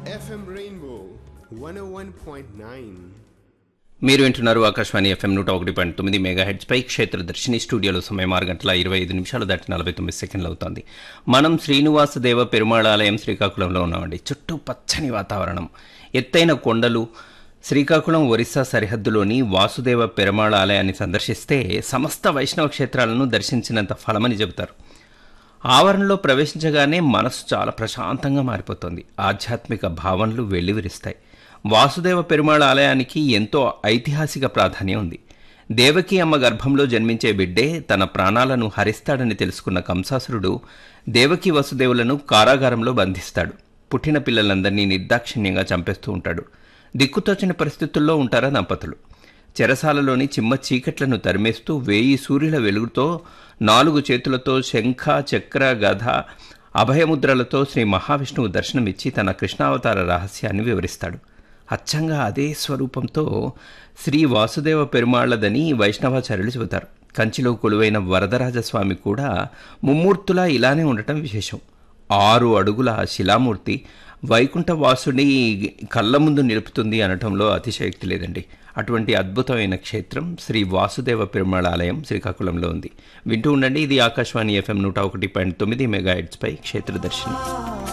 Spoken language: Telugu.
FM Rainbow 101.9. మీరు వింటున్నారు ఆకాశవాణి ఎఫ్ఎం నూట ఒకటి పాయింట్ తొమ్మిది మెగా హెడ్స్ పై క్షేత్ర దర్శిని స్టూడియోలో సమయం ఆరు గంటల ఇరవై ఐదు నిమిషాలు దాటి నలభై తొమ్మిది సెకండ్లు అవుతోంది మనం శ్రీనివాస దేవ పెరుమాళాలయం శ్రీకాకుళంలో ఉన్నామండి చుట్టూ పచ్చని వాతావరణం ఎత్తైన కొండలు శ్రీకాకుళం ఒరిస్సా సరిహద్దులోని వాసుదేవ పెరుమాళ ఆలయాన్ని సందర్శిస్తే సమస్త వైష్ణవ క్షేత్రాలను దర్శించినంత ఫలమని చెబుతారు ఆవరణలో ప్రవేశించగానే మనసు చాలా ప్రశాంతంగా మారిపోతుంది ఆధ్యాత్మిక భావనలు వెల్లివిరుస్తాయి వాసుదేవ పెరుమాళ ఆలయానికి ఎంతో ఐతిహాసిక ప్రాధాన్యం ఉంది దేవకి అమ్మ గర్భంలో జన్మించే బిడ్డే తన ప్రాణాలను హరిస్తాడని తెలుసుకున్న కంసాసురుడు దేవకి వసుదేవులను కారాగారంలో బంధిస్తాడు పుట్టిన పిల్లలందరినీ నిర్దాక్షిణ్యంగా చంపేస్తూ ఉంటాడు దిక్కుతోచని పరిస్థితుల్లో ఉంటారా దంపతులు చెరసాలలోని చిమ్మ చీకట్లను తరిమేస్తూ వేయి సూర్యుల వెలుగుతో నాలుగు చేతులతో శంఖ చక్ర గధ అభయముద్రలతో శ్రీ మహావిష్ణువు దర్శనమిచ్చి తన కృష్ణావతార రహస్యాన్ని వివరిస్తాడు అచ్చంగా అదే స్వరూపంతో శ్రీ వాసుదేవ పెరుమాళ్లదని వైష్ణవాచార్యులు చెబుతారు కంచిలో కొలువైన వరదరాజస్వామి కూడా ముమ్మూర్తులా ఇలానే ఉండటం విశేషం ఆరు అడుగుల ఆ శిలామూర్తి వైకుంఠవాసుని కళ్ళ ముందు నిలుపుతుంది అనటంలో అతిశయోక్తి లేదండి అటువంటి అద్భుతమైన క్షేత్రం శ్రీ వాసుదేవ పెరుమాళ ఆలయం శ్రీకాకుళంలో ఉంది వింటూ ఉండండి ఇది ఆకాశవాణి ఎఫ్ఎం నూట ఒకటి పాయింట్ తొమ్మిది మెగా పై క్షేత్ర దర్శనం